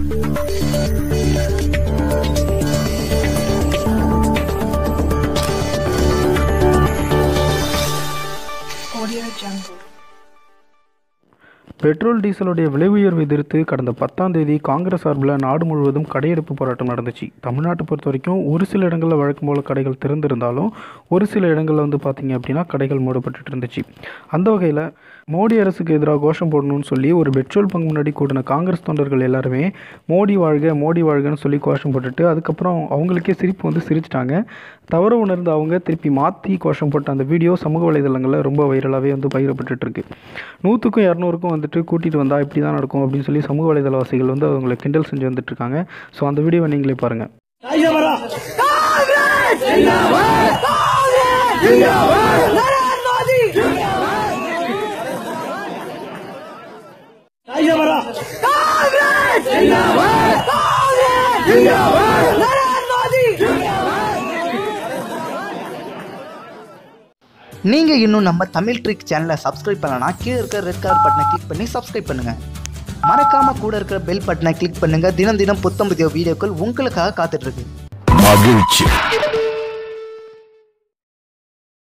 Audio Jungle. Petrol டீசலுடைய விலை உயர்வு எதிர்த்து கடந்த பத்தாம் தேதி காங்கிரஸ் சார்பில் நாடு முழுவதும் கடையெடுப்பு போராட்டம் நடந்துச்சு தமிழ்நாட்டை பொறுத்த வரைக்கும் ஒரு சில இடங்களில் வழக்கம் போல் கடைகள் திறந்திருந்தாலும் ஒரு சில இடங்களில் வந்து பார்த்திங்க அப்படின்னா கடைகள் மூடப்பட்டுட்டு இருந்துச்சு அந்த வகையில் மோடி அரசுக்கு எதிராக கோஷம் போடணும்னு சொல்லி ஒரு பெட்ரோல் பங்க் முன்னாடி கூடின காங்கிரஸ் தொண்டர்கள் எல்லாருமே மோடி வாழ்க மோடி வாழ்கன்னு சொல்லி கோஷம் போட்டுட்டு அதுக்கப்புறம் அவங்களுக்கே சிரிப்பு வந்து சிரிச்சிட்டாங்க தவறு உணர்ந்து அவங்க திருப்பி மாற்றி கோஷம் போட்ட அந்த வீடியோ சமூக வலைதளங்களில் ரொம்ப வைரலாகவே வந்து பகிரப்பட்டுட்டு இருக்கு நூற்றுக்கும் இரநூறுக்கும் வந்துட்டு கூட்டிகிட்டு வந்தால் இப்படி தான் நடக்கும் அப்படின்னு சொல்லி சமூக வலைதளவாசிகள் வந்து அவங்களை கிண்டல் செஞ்சு வந்துட்டு இருக்காங்க ஸோ அந்த வீடியோவை நீங்களே பாருங்கள் நீங்கள் இன்னும் நம்ம தமிழ் ட்ரிக் சேனலை சப்ஸ்கிரைப் பண்ணலனா கீழே இருக்கிற ரெட் கலர் பட்டனை கிளிக் பண்ணி சப்ஸ்கிரைப் பண்ணுங்கள் மறக்காமல் கூட இருக்கிற பெல் பட்டனை கிளிக் பண்ணுங்கள் தினம் தினம் புத்தம் புதிய வீடியோக்கள் உங்களுக்காக காத்துட்ருக்கு மகிழ்ச்சி